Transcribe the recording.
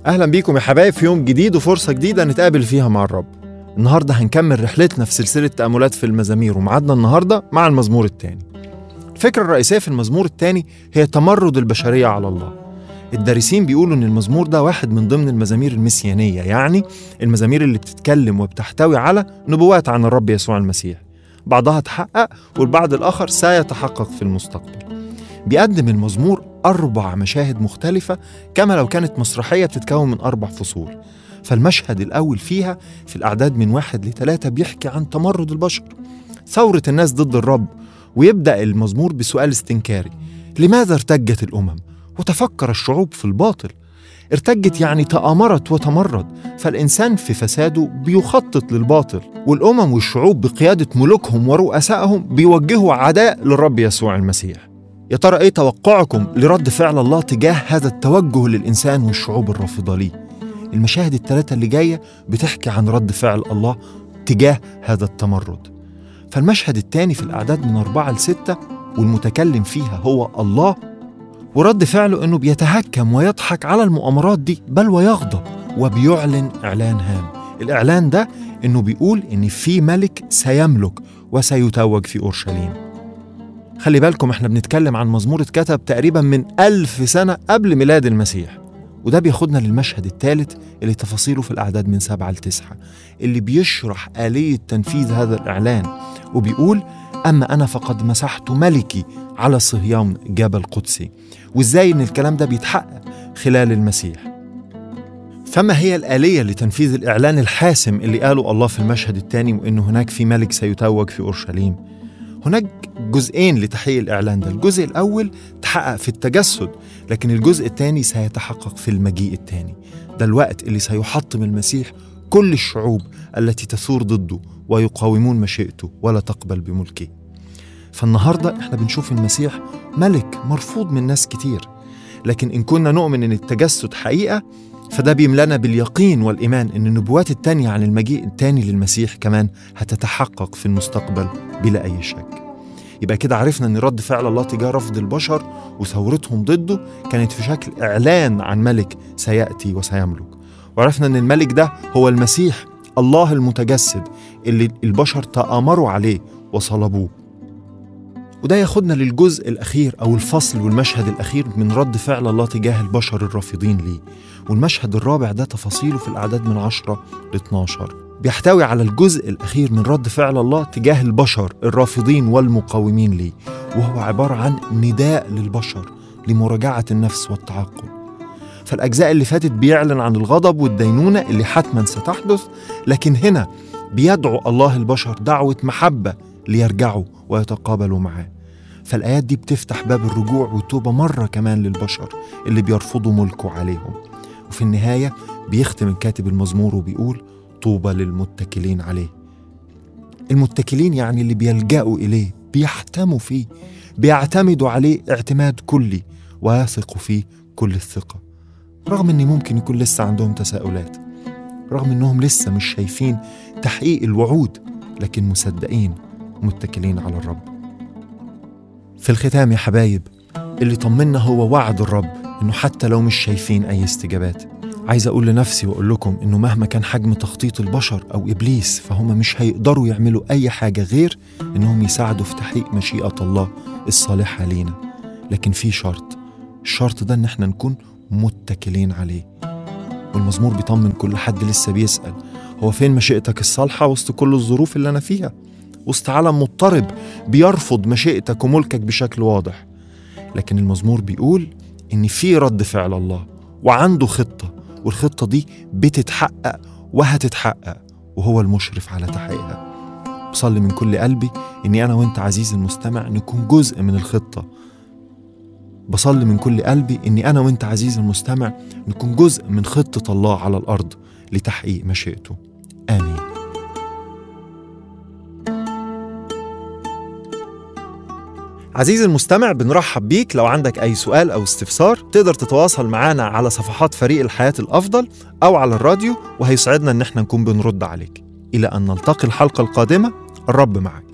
أهلا بيكم يا حبايب في يوم جديد وفرصة جديدة نتقابل فيها مع الرب النهاردة هنكمل رحلتنا في سلسلة تأملات في المزامير ومعادنا النهاردة مع المزمور الثاني الفكرة الرئيسية في المزمور الثاني هي تمرد البشرية على الله الدارسين بيقولوا ان المزمور ده واحد من ضمن المزامير المسيانية يعني المزامير اللي بتتكلم وبتحتوي على نبوات عن الرب يسوع المسيح بعضها تحقق والبعض الآخر سيتحقق في المستقبل بيقدم المزمور أربع مشاهد مختلفة كما لو كانت مسرحية بتتكون من أربع فصول فالمشهد الأول فيها في الأعداد من واحد لثلاثة بيحكي عن تمرد البشر ثورة الناس ضد الرب ويبدأ المزمور بسؤال استنكاري لماذا ارتجت الأمم وتفكر الشعوب في الباطل ارتجت يعني تآمرت وتمرد فالإنسان في فساده بيخطط للباطل والأمم والشعوب بقيادة ملوكهم ورؤسائهم بيوجهوا عداء للرب يسوع المسيح يا ترى ايه توقعكم لرد فعل الله تجاه هذا التوجه للإنسان والشعوب الرافضة ليه المشاهد الثلاثة اللي جاية بتحكي عن رد فعل الله تجاه هذا التمرد فالمشهد الثاني في الأعداد من أربعة لستة والمتكلم فيها هو الله ورد فعله انه بيتهكم ويضحك على المؤامرات دي بل ويغضب وبيعلن اعلان هام الاعلان ده انه بيقول ان في ملك سيملك وسيتوج في اورشليم خلي بالكم احنا بنتكلم عن مزمور اتكتب تقريبا من ألف سنة قبل ميلاد المسيح وده بياخدنا للمشهد الثالث اللي تفاصيله في الأعداد من سبعة لتسعة اللي بيشرح آلية تنفيذ هذا الإعلان وبيقول أما أنا فقد مسحت ملكي على صهيون جبل قدسي وإزاي إن الكلام ده بيتحقق خلال المسيح فما هي الآلية لتنفيذ الإعلان الحاسم اللي قاله الله في المشهد الثاني وإنه هناك في ملك سيتوج في أورشليم هناك جزئين لتحقيق الإعلان ده الجزء الأول تحقق في التجسد لكن الجزء الثاني سيتحقق في المجيء الثاني ده الوقت اللي سيحطم المسيح كل الشعوب التي تثور ضده ويقاومون مشيئته ولا تقبل بملكه فالنهارده احنا بنشوف المسيح ملك مرفوض من ناس كتير لكن ان كنا نؤمن ان التجسد حقيقه فده بيملنا باليقين والايمان ان النبوات التانية عن المجيء التاني للمسيح كمان هتتحقق في المستقبل بلا اي شك يبقى كده عرفنا ان رد فعل الله تجاه رفض البشر وثورتهم ضده كانت في شكل اعلان عن ملك سياتي وسيملك وعرفنا ان الملك ده هو المسيح الله المتجسد اللي البشر تآمروا عليه وصلبوه وده ياخدنا للجزء الأخير أو الفصل والمشهد الأخير من رد فعل الله تجاه البشر الرافضين ليه والمشهد الرابع ده تفاصيله في الأعداد من 10 ل 12 بيحتوي على الجزء الأخير من رد فعل الله تجاه البشر الرافضين والمقاومين ليه وهو عبارة عن نداء للبشر لمراجعة النفس والتعقل فالأجزاء اللي فاتت بيعلن عن الغضب والدينونة اللي حتما ستحدث لكن هنا بيدعو الله البشر دعوة محبة ليرجعوا ويتقابلوا معاه فالآيات دي بتفتح باب الرجوع والتوبة مرة كمان للبشر اللي بيرفضوا ملكه عليهم وفي النهاية بيختم الكاتب المزمور وبيقول طوبى للمتكلين عليه المتكلين يعني اللي بيلجأوا إليه بيحتموا فيه بيعتمدوا عليه اعتماد كلي ويثقوا فيه كل الثقة رغم ان ممكن يكون لسه عندهم تساؤلات رغم انهم لسه مش شايفين تحقيق الوعود لكن مصدقين متكلين على الرب في الختام يا حبايب اللي طمنا هو وعد الرب انه حتى لو مش شايفين اي استجابات عايز اقول لنفسي واقول لكم انه مهما كان حجم تخطيط البشر او ابليس فهم مش هيقدروا يعملوا اي حاجه غير انهم يساعدوا في تحقيق مشيئه الله الصالحه لينا لكن في شرط الشرط ده ان احنا نكون متكلين عليه والمزمور بيطمن كل حد لسه بيسأل هو فين مشيئتك الصالحة وسط كل الظروف اللي أنا فيها وسط عالم مضطرب بيرفض مشيئتك وملكك بشكل واضح لكن المزمور بيقول إن في رد فعل الله وعنده خطة والخطة دي بتتحقق وهتتحقق وهو المشرف على تحقيقها بصلي من كل قلبي إني أنا وإنت عزيزي المستمع نكون جزء من الخطة بصلي من كل قلبي اني انا وانت عزيزي المستمع نكون جزء من خطه الله على الارض لتحقيق مشيئته امين عزيزي المستمع بنرحب بيك لو عندك أي سؤال أو استفسار تقدر تتواصل معنا على صفحات فريق الحياة الأفضل أو على الراديو وهيسعدنا إن احنا نكون بنرد عليك إلى أن نلتقي الحلقة القادمة الرب معك